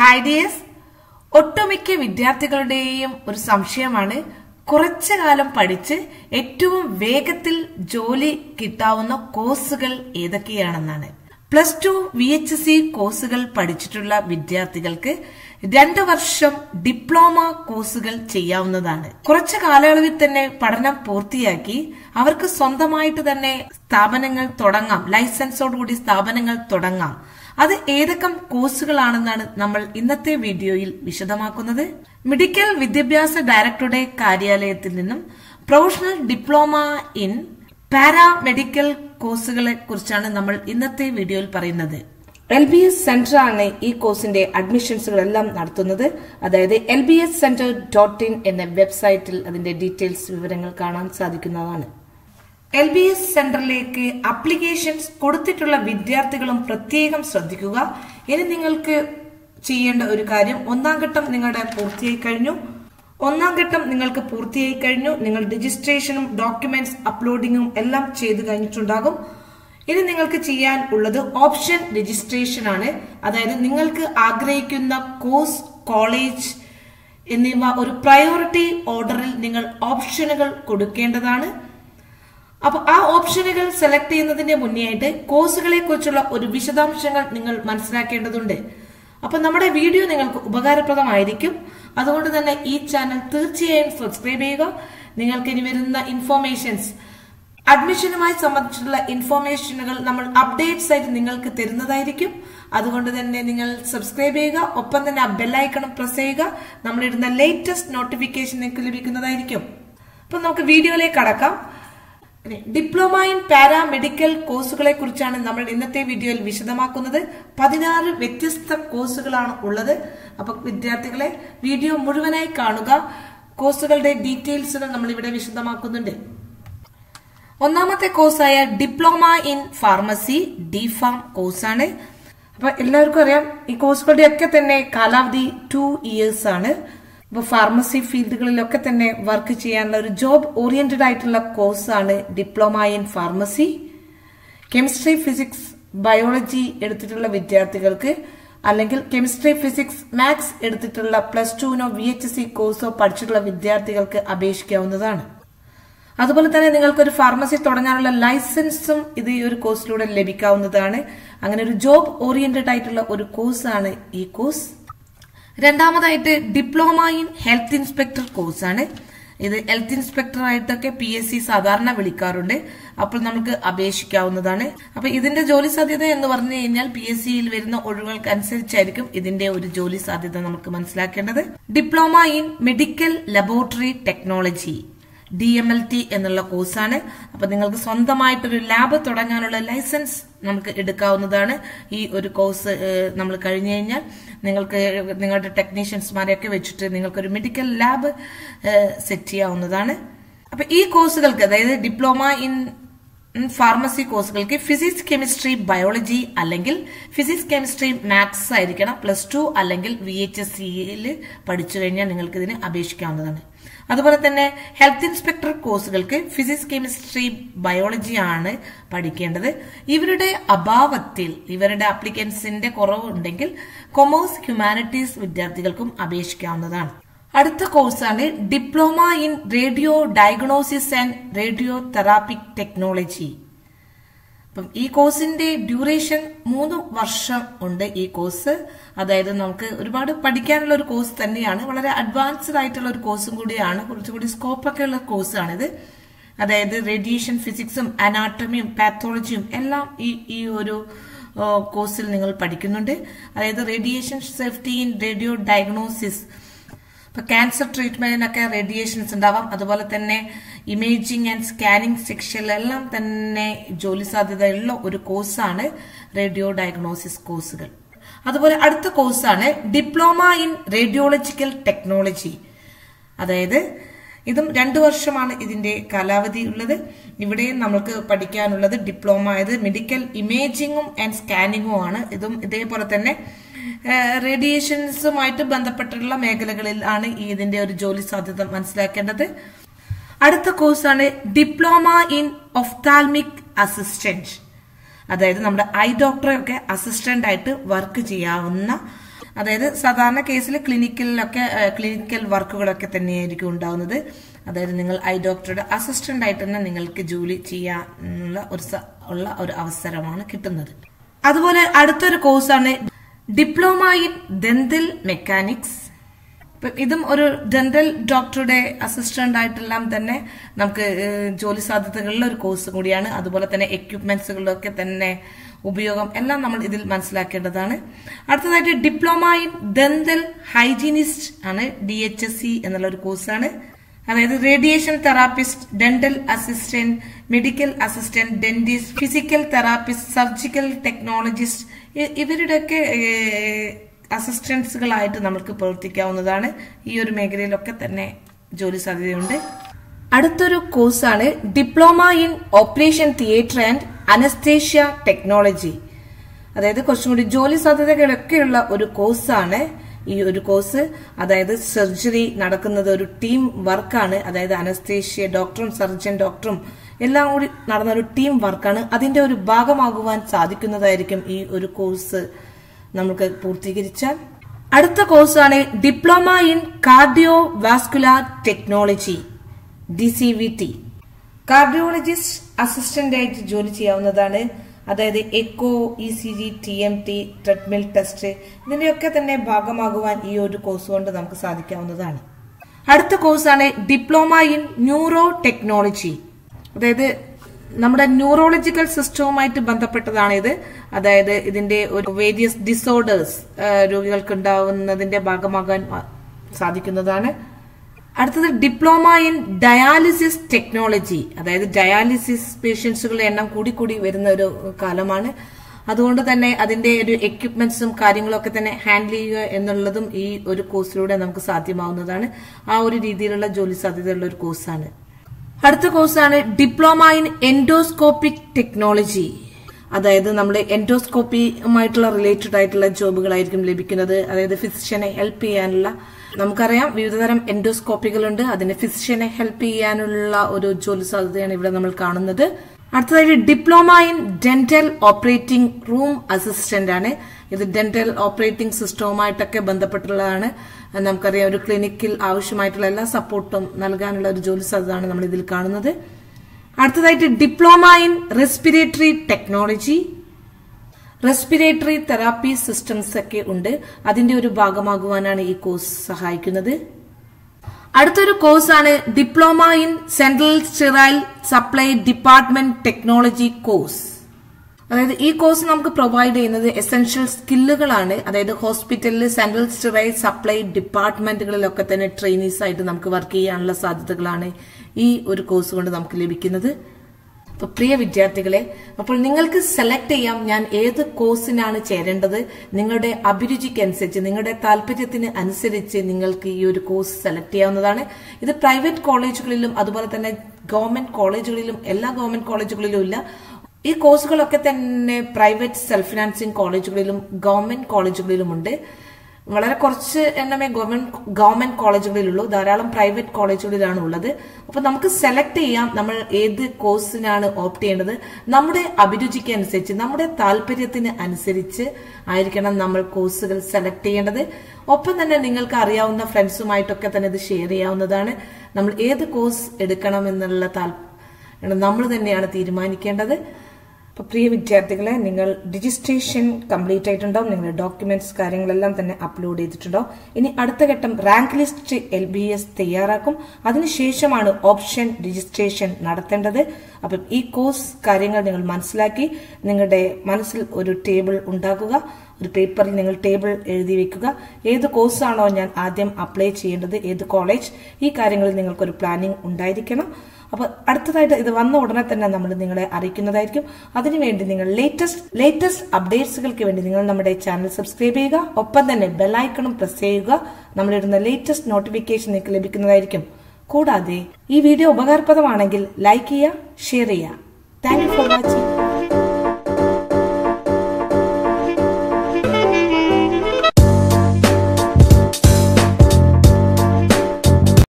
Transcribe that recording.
hi dears ഒട്ടുമിക്ക വിദ്യാർത്ഥികളുടെയും ഒരു സംശയമാണ് കുറച്ചു കാലം പഠിച്ച് ഏറ്റവും വേഗത്തിൽ ജോലി കിട്ടാവുന്ന കോഴ്സുകൾ ഏതൊക്കെയാണെന്നാണ് plus two V H C കോഴ്സുകൾ പഠിച്ചിട്ടുള്ള വിദ്യാർത്ഥികൾക്ക് രണ്ടു വർഷം ഡിപ്ലോമ കോഴ്സുകൾ ചെയ്യാവുന്നതാണ് കുറച്ചു കാലയളവിൽ തന്നെ പഠനം പൂർത്തിയാക്കി അവർക്ക് സ്വന്തമായിട്ട് തന്നെ സ്ഥാപനങ്ങൾ തുടങ്ങാം ലൈസൻസോടുകൂടി സ്ഥാപനങ്ങൾ തുടങ്ങാം അത് ഏതൊക്കെ കോഴ്സുകളാണെന്നാണ് നമ്മൾ ഇന്നത്തെ വീഡിയോയിൽ വിശദമാക്കുന്നത് മെഡിക്കൽ വിദ്യാഭ്യാസ ഡയറക്ടറുടെ കാര്യാലയത്തിൽ നിന്നും പ്രൊഫഷണൽ ഡിപ്ലോമ ഇൻ പാരാമെഡിക്കൽ കോഴ്സുകളെ കുറിച്ചാണ് നമ്മൾ ഇന്നത്തെ വീഡിയോയിൽ പറയുന്നത് എൽ ബി എസ് സെന്റർ ആണ് ഈ കോഴ്സിന്റെ അഡ്മിഷൻസുകളെല്ലാം നടത്തുന്നത് അതായത് L B S centre dot in എന്ന വെബ്സൈറ്റിൽ അതിന്റെ ഡീറ്റെയിൽസ് വിവരങ്ങൾ കാണാൻ സാധിക്കുന്നതാണ് എൽ ബി എസ് സെന്ററിലേക്ക് അപ്ലിക്കേഷൻസ് കൊടുത്തിട്ടുള്ള വിദ്യാർത്ഥികളും പ്രത്യേകം ശ്രദ്ധിക്കുക ഇനി നിങ്ങൾക്ക് ചെയ്യേണ്ട ഒരു കാര്യം ഒന്നാം ഘട്ടം നിങ്ങളുടെ പൂർത്തിയായി കഴിഞ്ഞു ഒന്നാം ഘട്ടം നിങ്ങൾക്ക് പൂർത്തിയായി കഴിഞ്ഞു നിങ്ങൾ രജിസ്ട്രേഷനും ഡോക്യുമെന്റ്സ് അപ്ലോഡിങ്ങും എല്ലാം ചെയ്തു കഴിഞ്ഞിട്ടുണ്ടാകും ഇനി നിങ്ങൾക്ക് ചെയ്യാൻ ഉള്ളത് ഓപ്ഷൻ രജിസ്ട്രേഷൻ ആണ് അതായത് നിങ്ങൾക്ക് ആഗ്രഹിക്കുന്ന കോഴ്സ് കോളേജ് എന്നിവ ഒരു പ്രയോറിറ്റി ഓർഡറിൽ നിങ്ങൾ ഓപ്ഷനുകൾ കൊടുക്കേണ്ടതാണ് അപ്പൊ ആ ഓപ്ഷനുകൾ സെലക്ട് ചെയ്യുന്നതിന്റെ മുന്നേ ആയിട്ട് കോഴ്സുകളെ കുറിച്ചുള്ള ഒരു വിശദാംശങ്ങൾ നിങ്ങൾ മനസ്സിലാക്കേണ്ടതുണ്ട് അപ്പൊ നമ്മുടെ വീഡിയോ നിങ്ങൾക്ക് ഉപകാരപ്രദമായിരിക്കും അതുകൊണ്ട് തന്നെ ഈ ചാനൽ തീർച്ചയായും സബ്സ്ക്രൈബ് ചെയ്യുക നിങ്ങൾക്ക് ഇനി വരുന്ന ഇൻഫോർമേഷൻസ് അഡ്മിഷനുമായി സംബന്ധിച്ചിട്ടുള്ള ഇൻഫോർമേഷനുകൾ നമ്മൾ അപ്ഡേറ്റ്സ് ആയിട്ട് നിങ്ങൾക്ക് തരുന്നതായിരിക്കും അതുകൊണ്ട് തന്നെ നിങ്ങൾ സബ്സ്ക്രൈബ് ചെയ്യുക ഒപ്പം തന്നെ ആ ബെല്ലൈക്കണം പ്രസ് ചെയ്യുക നമ്മളിടുന്ന ലേറ്റസ്റ്റ് നോട്ടിഫിക്കേഷൻ നിങ്ങൾക്ക് ലഭിക്കുന്നതായിരിക്കും അപ്പൊ നമുക്ക് വീഡിയോയിലേക്ക് കടക്കാം ഡിപ്ലോമ ഇൻ പാരാമെഡിക്കൽ കോഴ്സുകളെ കുറിച്ചാണ് നമ്മൾ ഇന്നത്തെ വീഡിയോയിൽ വിശദമാക്കുന്നത് പതിനാറ് വ്യത്യസ്ത കോഴ്സുകളാണ് ഉള്ളത് അപ്പൊ വിദ്യാർത്ഥികളെ വീഡിയോ മുഴുവനായി കാണുക കോഴ്സുകളുടെ ഡീറ്റെയിൽസുകൾ നമ്മൾ ഇവിടെ വിശദമാക്കുന്നുണ്ട് ഒന്നാമത്തെ കോഴ്സായ diploma in pharmacy D pharm കോഴ്സാണ് അപ്പൊ എല്ലാവർക്കും അറിയാം ഈ കോഴ്സുകളുടെ ഒക്കെ തന്നെ കാലാവധി ടു ഇയേഴ്സ് ആണ് ഇപ്പൊ ഫാർമസി ഫീൽഡുകളിലൊക്കെ തന്നെ വർക്ക് ചെയ്യാനുള്ള ഒരു ജോബ് ഓറിയന്റഡ് ആയിട്ടുള്ള കോഴ്സാണ് diploma in pharmacy chemistry physics biology എടുത്തിട്ടുള്ള വിദ്യാർത്ഥികൾക്ക് അല്ലെങ്കിൽ കെമിസ്ട്രി ഫിസിക്സ് മാത്സ് എടുത്തിട്ടുള്ള പ്ലസ് ടുവിനോ വി എച്ച് സി കോഴ്സോ പഠിച്ചിട്ടുള്ള വിദ്യാർത്ഥികൾക്ക് അപേക്ഷിക്കാവുന്നതാണ് അതുപോലെ തന്നെ നിങ്ങൾക്ക് ഒരു ഫാർമസി തുടങ്ങാനുള്ള ലൈസൻസും ഇത് ഈ ഒരു കോഴ്സിലൂടെ ലഭിക്കാവുന്നതാണ് അങ്ങനെ ഒരു ജോബ് ഓറിയന്റഡ് ആയിട്ടുള്ള ഒരു കോഴ്സാണ് ഈ കോഴ്സ് രണ്ടാമതായിട്ട് ഡിപ്ലോമ ഇൻ ഹെൽത്ത് ഇൻസ്പെക്ടർ കോഴ്സാണ് ഇത് ഹെൽത്ത് ഇൻസ്പെക്ടർ ആയിട്ടൊക്കെ പി എസ് സി സാധാരണ വിളിക്കാറുണ്ട് അപ്പോൾ നമുക്ക് അപേക്ഷിക്കാവുന്നതാണ് അപ്പൊ ഇതിന്റെ ജോലി സാധ്യത എന്ന് പറഞ്ഞു കഴിഞ്ഞാൽ പി എസ് സിയിൽ വരുന്ന ഒഴിവുകൾക്ക് അനുസരിച്ചായിരിക്കും ഇതിന്റെ ഒരു ജോലി സാധ്യത നമുക്ക് മനസ്സിലാക്കേണ്ടത് diploma in medical laboratory technology D M L T എന്നുള്ള കോഴ്സാണ് അപ്പൊ നിങ്ങൾക്ക് സ്വന്തമായിട്ടൊരു ലാബ് തുടങ്ങാനുള്ള ലൈസൻസ് നമുക്ക് എടുക്കാവുന്നതാണ് ഈ ഒരു കോഴ്സ് നമ്മൾ കഴിഞ്ഞു കഴിഞ്ഞാൽ നിങ്ങൾക്ക് നിങ്ങളുടെ ടെക്നീഷ്യൻസ്മാരെയൊക്കെ വെച്ചിട്ട് നിങ്ങൾക്കൊരു മെഡിക്കൽ ലാബ് സെറ്റ് ചെയ്യാവുന്നതാണ് അപ്പൊ ഈ കോഴ്സുകൾക്ക് അതായത് ഡിപ്ലോമ ഇൻ ഫാർമസി കോഴ്സുകൾക്ക് ഫിസിക്സ് കെമിസ്ട്രി ബയോളജി അല്ലെങ്കിൽ ഫിസിക്സ് കെമിസ്ട്രി മാത്സ് ആയിരിക്കണം പ്ലസ് ടു അല്ലെങ്കിൽ വി എച്ച് എസ് സിയിൽ പഠിച്ചു കഴിഞ്ഞാൽ നിങ്ങൾക്ക് ഇതിന് അപേക്ഷിക്കാവുന്നതാണ് അതുപോലെ തന്നെ ഹെൽത്ത് ഇൻസ്പെക്ടർ കോഴ്സുകൾക്ക് ഫിസിക്സ് കെമിസ്ട്രി ബയോളജി ആണ് പഠിക്കേണ്ടത് ഇവരുടെ അഭാവത്തിൽ ഇവരുടെ അപ്ലിക്കൻസിന്റെ കുറവുണ്ടെങ്കിൽ കൊമേഴ്സ് ഹ്യൂമാനിറ്റീസ് വിദ്യാർത്ഥികൾക്കും അപേക്ഷിക്കാവുന്നതാണ് അടുത്ത കോഴ്സാണ് diploma in radio diagnosis and radio therapeutic technology അപ്പം ഈ കോഴ്സിന്റെ ഡ്യൂറേഷൻ മൂന്ന് വർഷം ഉണ്ട് ഈ കോഴ്സ് അതായത് നമുക്ക് ഒരുപാട് പഠിക്കാനുള്ള ഒരു കോഴ്സ് തന്നെയാണ് വളരെ അഡ്വാൻസ്ഡ് ആയിട്ടുള്ള ഒരു കോഴ്സും കൂടിയാണ് കുറച്ചുകൂടി സ്കോപ്പൊക്കെ ഉള്ള കോഴ്സാണിത് അതായത് റേഡിയേഷൻ ഫിസിക്സും അനാട്ടമിയും പാത്തോളജിയും എല്ലാം ഈ ഈ ഒരു കോഴ്സിൽ നിങ്ങൾ പഠിക്കുന്നുണ്ട് അതായത് radiation safety in radio diagnosis ഇപ്പൊ ക്യാൻസർ ട്രീറ്റ്മെന്റിനൊക്കെ റേഡിയേഷൻസ് ഉണ്ടാവാം അതുപോലെ തന്നെ ഇമേജിംഗ് ആൻഡ് സ്കാനിംഗ് സെക്ഷനിലെല്ലാം തന്നെ ജോലി സാധ്യതയുള്ള ഒരു കോഴ്സാണ് റേഡിയോ ഡയഗ്നോസിസ് കോഴ്സുകൾ അതുപോലെ അടുത്ത കോഴ്സാണ് ഡിപ്ലോമ ഇൻ റേഡിയോളജിക്കൽ ടെക്നോളജി അതായത് ഇതും രണ്ടു വർഷമാണ് ഇതിന്റെ കാലാവധി ഉള്ളത് ഇവിടെയും നമുക്ക് പഠിക്കാനുള്ളത് ഡിപ്ലോമ ഇത് മെഡിക്കൽ ഇമേജിങ്ങും ആൻഡ് സ്കാനിങ്ങും ആണ് ഇതും ഇതേപോലെ തന്നെ റേഡിയേഷൻസുമായിട്ട് ബന്ധപ്പെട്ടുള്ള മേഖലകളിൽ ആണ് ഈ ഇതിന്റെ ഒരു ജോലി സാധ്യത മനസ്സിലാക്കേണ്ടത് അടുത്ത കോഴ്സാണ് ഡിപ്ലോമ ഇൻ ഒഫ്താൽമിക് അസിസ്റ്റന്റ് അതായത് നമ്മുടെ ഐ ഡോക്ടറെ ഒക്കെ അസിസ്റ്റന്റ് ആയിട്ട് വർക്ക് ചെയ്യാവുന്ന അതായത് സാധാരണ കേസിൽ ക്ലിനിക്കലിലൊക്കെ ക്ലിനിക്കൽ വർക്കുകളൊക്കെ തന്നെയായിരിക്കും ഉണ്ടാവുന്നത് അതായത് നിങ്ങൾ ഐ ഡോക്ടറുടെ അസിസ്റ്റന്റ് ആയിട്ട് തന്നെ നിങ്ങൾക്ക് ജോലി ചെയ്യാനുള്ള ഒരു സ- ഉള്ള ഒരു അവസരമാണ് കിട്ടുന്നത് അതുപോലെ അടുത്തൊരു കോഴ്സാണ് ഡിപ്ലോമ ഇൻ ദന്തൽ മെക്കാനിക്സ് ഇപ്പം ഇതും ഒരു ഡെന്റൽ ഡോക്ടറുടെ അസിസ്റ്റന്റ് ആയിട്ടെല്ലാം തന്നെ നമുക്ക് ഏഹ്, ജോലി സാധ്യതകളുള്ള ഒരു കോഴ്സ് കൂടിയാണ് അതുപോലെ തന്നെ എക്യുപ്മെന്റ്സുകളിലൊക്കെ തന്നെ ഉപയോഗം എല്ലാം നമ്മൾ ഇതിൽ മനസ്സിലാക്കേണ്ടതാണ് അടുത്തതായിട്ട് ഡിപ്ലോമ ഇൻ ഡെന്റൽ ഹൈജീനിസ്റ്റ് ആണ് ഡി എച്ച് എസ് സി എന്നുള്ള ഒരു കോഴ്സാണ് അതായത് radiation therapist dental assistant medical assistant dentist physical therapist surgical technologist ഇ- ഇവരുടെയൊക്കെ ഏഹ്, അസിസ്റ്റൻസുകളായിട്ട് നമുക്ക് പ്രവർത്തിക്കാവുന്നതാണ് ഈ ഒരു മേഖലയിലൊക്കെ തന്നെ ജോലി സാധ്യതയുണ്ട് അടുത്തൊരു കോഴ്സാണ് diploma in operation theatre and anaesthesia technology അതായത് കുറച്ചും കൂടി ജോലി സാധ്യതകളൊക്കെയുള്ള ഒരു കോഴ്സാണ് ഈ ഒരു കോഴ്സ് അതായത് സർജറി നടക്കുന്നത് ഒരു ടീം വർക്കാണ് അതായത് അനസ്തേഷ്യ ഡോക്ടറും സർജൻ ഡോക്ടറും എല്ലാം കൂടി നടന്ന ഒരു ടീം വർക്കാണ് അതിന്റെ ഒരു ഭാഗമാകുവാൻ സാധിക്കുന്നതായിരിക്കും ഈ ഒരു കോഴ്സ് നമുക്ക് പൂർത്തീകരിച്ചാൽ അടുത്ത കോഴ്സാണ് diploma in cardio vascular technology D C V T cardiologist assistant ആയിട്ട് ജോലി ചെയ്യാവുന്നതാണ് അതായത് echo E C G T M T treadmill test ഇതിന്റെയൊക്കെ തന്നെ ഭാഗമാകുവാൻ ഈ ഒരു കോഴ്സ് കൊണ്ട് നമുക്ക് സാധിക്കാവുന്നതാണ് അടുത്ത കോഴ്സാണ് ഡിപ്ലോമ ഇൻ ന്യൂറോ ടെക്നോളജി അതായത് നമ്മുടെ ന്യൂറോളജിക്കൽ സിസ്റ്റവുമായിട്ട് ബന്ധപ്പെട്ടതാണ് ഇത് അതായത് ഇതിന്റെ ഒരു വേരിയസ് ഡിസോർഡേഴ്സ് രോഗികൾക്ക് ഉണ്ടാവുന്നതിന്റെ ഭാഗമാകാൻ ആ, സാധിക്കുന്നതാണ് അടുത്തത് ഡിപ്ലോമ ഇൻ ഡയാലിസിസ് ടെക്നോളജി അതായത് ഡയാലിസിസ് പേഷ്യൻസുകളുടെ എണ്ണം കൂടി കൂടി വരുന്ന ഒരു കാലമാണ് അതുകൊണ്ട് തന്നെ അതിന്റെ ഒരു എക്യുപ്മെന്റ്സും കാര്യങ്ങളൊക്കെ തന്നെ ഹാൻഡിൽ ചെയ്യുക എന്നുള്ളതും ഈ ഒരു കോഴ്സിലൂടെ നമുക്ക് സാധ്യമാവുന്നതാണ് ആ ഒരു രീതിയിലുള്ള ജോലി സാധ്യതയുള്ള ഒരു കോഴ്സാണ് അടുത്ത കോഴ്സാണ് ഡിപ്ലോമ ഇൻ എൻഡോസ്കോപ്പിക് ടെക്നോളജി അതായത് നമ്മൾ എൻഡോസ്കോപ്പിയുമായിട്ടുള്ള റിലേറ്റഡ് ആയിട്ടുള്ള ജോബുകളായിരിക്കും ലഭിക്കുന്നത് അതായത് ഫിസിഷ്യനെ ഹെൽപ്പ് ചെയ്യാനുള്ള നമുക്കറിയാം വിവിധതരം എൻഡോസ്കോപ്പികളുണ്ട് അതിന് ഫിസിഷ്യനെ ഹെൽപ്പ് ചെയ്യാനുള്ള ഒരു ജോലി സാധ്യതയാണ് ഇവിടെ നമ്മൾ കാണുന്നത് അടുത്തതായിട്ട് diploma in dental operating room assistant ആണ് ഇത് ഡെന്റൽ ഓപ്പറേറ്റിംഗ് സിസ്റ്റവുമായിട്ടൊക്കെ ബന്ധപ്പെട്ടുള്ളതാണ് നമുക്കറിയാം ഒരു ക്ലിനിക്കിൽ ആവശ്യമായിട്ടുള്ള എല്ലാ സപ്പോർട്ടും നൽകാനുള്ള ഒരു ജോലി സാധ്യതയാണ് നമ്മൾ ഇതിൽ കാണുന്നത് അടുത്തതായിട്ട് diploma in respiratory technology respiratory therapy systems ഒക്കെ ഉണ്ട് അതിന്റെ ഒരു ഭാഗമാകുവാനാണ് ഈ കോഴ്സ് സഹായിക്കുന്നത് അടുത്തൊരു കോഴ്സാണ് diploma in central sterile supply department technology course അതായത് ഈ കോഴ്സ് നമുക്ക് പ്രൊവൈഡ് ചെയ്യുന്നത് എസെൻഷ്യൽ സ്കില്ലുകളാണ് അതായത് ഹോസ്പിറ്റലിൽ സെൻട്രൽ സ്റ്റെറൈൽ സപ്ലൈ ഡിപ്പാർട്ട്മെന്റുകളിലൊക്കെ തന്നെ ട്രെയിനീസ് ആയിട്ട് നമുക്ക് വർക്ക് ചെയ്യാനുള്ള സാധ്യതകളാണ് ഈ ഒരു കോഴ്സ് കൊണ്ട് നമുക്ക് ലഭിക്കുന്നത് അപ്പൊ പ്രിയ വിദ്യാർത്ഥികളെ അപ്പോൾ നിങ്ങൾക്ക് സെലക്ട് ചെയ്യാം ഞാൻ ഏത് കോഴ്സിനാണ് ചേരേണ്ടത് നിങ്ങളുടെ അഭിരുചിക്കനുസരിച്ച് നിങ്ങളുടെ താല്പര്യത്തിന് അനുസരിച്ച് നിങ്ങൾക്ക് ഈ ഒരു കോഴ്സ് സെലക്ട് ചെയ്യാവുന്നതാണ് ഇത് പ്രൈവറ്റ് കോളേജുകളിലും അതുപോലെ തന്നെ ഗവൺമെന്റ് കോളേജുകളിലും എല്ലാ ഗവൺമെന്റ് കോളേജുകളിലും ഇല്ല ഈ കോഴ്സുകളൊക്കെ തന്നെ പ്രൈവറ്റ് സെൽഫ് ഫിനാൻസിങ് കോളേജുകളിലും ഗവൺമെന്റ് കോളേജുകളിലുമുണ്ട് വളരെ കുറച്ച് എണ്ണമേ ഗവൺമെന്റ് ഗവൺമെന്റ് കോളേജുകളിലുള്ളൂ ധാരാളം പ്രൈവറ്റ് കോളേജുകളിലാണ് ഉള്ളത് അപ്പൊ നമുക്ക് സെലക്ട് ചെയ്യാം നമ്മൾ ഏത് കോഴ്സിനാണ് ഓപ്റ്റ് ചെയ്യേണ്ടത് നമ്മുടെ അഭിരുചിക്ക് അനുസരിച്ച് നമ്മുടെ താല്പര്യത്തിന് അനുസരിച്ച് ആയിരിക്കണം നമ്മൾ കോഴ്സുകൾ സെലക്ട് ചെയ്യേണ്ടത് ഒപ്പം തന്നെ നിങ്ങൾക്ക് അറിയാവുന്ന ഫ്രണ്ട്സുമായിട്ടൊക്കെ തന്നെ ഇത് ഷെയർ ചെയ്യാവുന്നതാണ് നമ്മൾ ഏത് കോഴ്സ് എടുക്കണം എന്നുള്ള താല്പര്യം നമ്മൾ തന്നെയാണ് തീരുമാനിക്കേണ്ടത് അപ്പോൾ പ്രിയ വിദ്യാർത്ഥികളെ നിങ്ങൾ രജിസ്ട്രേഷൻ കംപ്ലീറ്റ് ആയിട്ടുണ്ടാവും നിങ്ങളുടെ ഡോക്യുമെന്റ്സ് കാര്യങ്ങളെല്ലാം തന്നെ അപ്ലോഡ് ചെയ്തിട്ടുണ്ടാവും ഇനി അടുത്ത ഘട്ടം rank list L B S തയ്യാറാക്കും അതിനുശേഷമാണ് ഓപ്ഷൻ രജിസ്ട്രേഷൻ നടത്തേണ്ടത് അപ്പം ഈ കോഴ്സ് കാര്യങ്ങൾ നിങ്ങൾ മനസ്സിലാക്കി നിങ്ങളുടെ മനസ്സിൽ ഒരു ടേബിൾ ഉണ്ടാക്കുക ഒരു പേപ്പറിൽ നിങ്ങൾ ടേബിൾ എഴുതി വെക്കുക ഏത് കോഴ്സാണോ ഞാൻ ആദ്യം അപ്ലൈ ചെയ്യേണ്ടത് ഏത് കോളേജ് ഈ കാര്യങ്ങളിൽ നിങ്ങൾക്കൊരു പ്ലാനിംഗ് ഉണ്ടായിരിക്കണം അപ്പോൾ അടുത്തതായിട്ട് ഇത് വന്ന ഉടനെ തന്നെ നമ്മൾ നിങ്ങളെ അറിയിക്കുന്നതായിരിക്കും അതിനുവേണ്ടി നിങ്ങൾ ലേറ്റസ്റ്റ് ലേറ്റസ്റ്റ് അപ്ഡേറ്റ്സുകൾക്ക് വേണ്ടി നിങ്ങൾ നമ്മുടെ ചാനൽ സബ്സ്ക്രൈബ് ചെയ്യുക ഒപ്പം തന്നെ ബെല്ലൈക്കണും പ്രസ് ചെയ്യുക നമ്മളിടുന്ന ലേറ്റസ്റ്റ് നോട്ടിഫിക്കേഷൻ നിങ്ങൾക്ക് ലഭിക്കുന്നതായിരിക്കും കൂടാതെ ഈ വീഡിയോ ഉപകാരപ്രദമാണെങ്കിൽ ലൈക്ക് ചെയ്യുക ഷെയർ ചെയ്യുക താങ്ക് യു ഫോർ വാച്ചിങ്